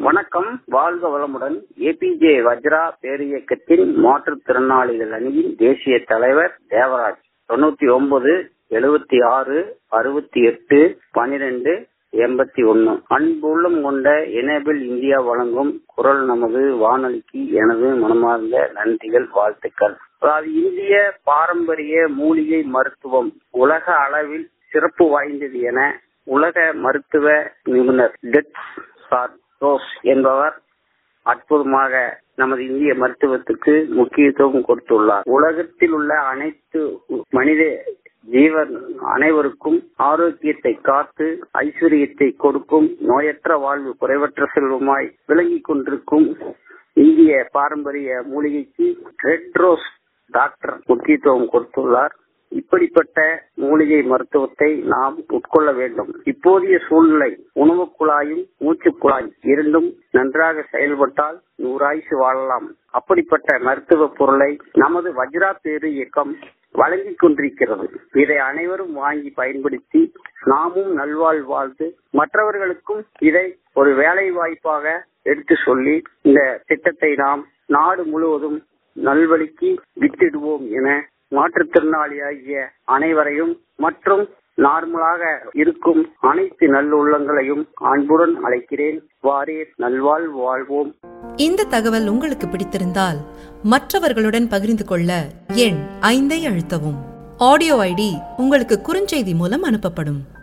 வணக்கம் வாழ்க வளமுடன் ஏபிஜே வஜ்ரா பேரியக்கத்தின் மாற்றுத்திறனாளிகள் அணியின் தேசிய தலைவர் தேவராஜ் தொண்ணூத்தி ஒன்பது எழுபத்தி ஆறு அறுபத்தி எட்டு பனிரெண்டு எண்பத்தி ஒன்னு அன்புள்ளம் கொண்ட எனேபிள் இந்தியா வழங்கும் குரல் நமது வானொலிக்கு எனது மனமார்ந்த நன்றிகள் வாழ்த்துக்கள் அதாவது இந்திய பாரம்பரிய மூலிகை மருத்துவம் உலக அளவில் சிறப்பு வாய்ந்தது என உலக மருத்துவ நிபுணர் டெட் ரோஸ் என்பவர் அற்புதமாக நமது இந்திய மருத்துவத்துக்கு முக்கியத்துவம் கொடுத்துள்ளார் உலகத்தில் உள்ள அனைத்து மனித ஜீவன் அனைவருக்கும் ஆரோக்கியத்தை காத்து ஐஸ்வர்யத்தை கொடுக்கும் நோயற்ற வாழ்வு குறைவற்ற செல்வமாய் விளங்கிக் கொண்டிருக்கும் இந்திய பாரம்பரிய மூலிகைக்கு ரெட் ரோஸ் டாக்டர் முக்கியத்துவம் கொடுத்துள்ளார் இப்படிப்பட்ட மூலிகை மருத்துவத்தை நாம் உட்கொள்ள வேண்டும் இப்போதைய சூழ்நிலை உணவு குழாயும் மூச்சு குழாய் இரண்டும் நன்றாக செயல்பட்டால் நூறாயுசு வாழலாம் அப்படிப்பட்ட மருத்துவ பொருளை நமது வஜ்ரா பேரு இயக்கம் வழங்கிக் கொண்டிருக்கிறது இதை அனைவரும் வாங்கி பயன்படுத்தி நாமும் நல்வாழ் வாழ்ந்து மற்றவர்களுக்கும் இதை ஒரு வேலை வாய்ப்பாக எடுத்து சொல்லி இந்த திட்டத்தை நாம் நாடு முழுவதும் நல்வழிக்கு வித்திடுவோம் என மாற்றுத்திறனாளியாகிய அனைவரையும் மற்றும் நார்மலாக இருக்கும் அனைத்து நல்லுள்ளங்களையும் அன்புடன் அழைக்கிறேன் வாரீர் நல்வாழ் வாழ்வோம் இந்த தகவல் உங்களுக்கு பிடித்திருந்தால் மற்றவர்களுடன் பகிர்ந்து கொள்ள எண் ஐந்தை அழுத்தவும் ஆடியோ ஐடி உங்களுக்கு குறுஞ்செய்தி மூலம் அனுப்பப்படும்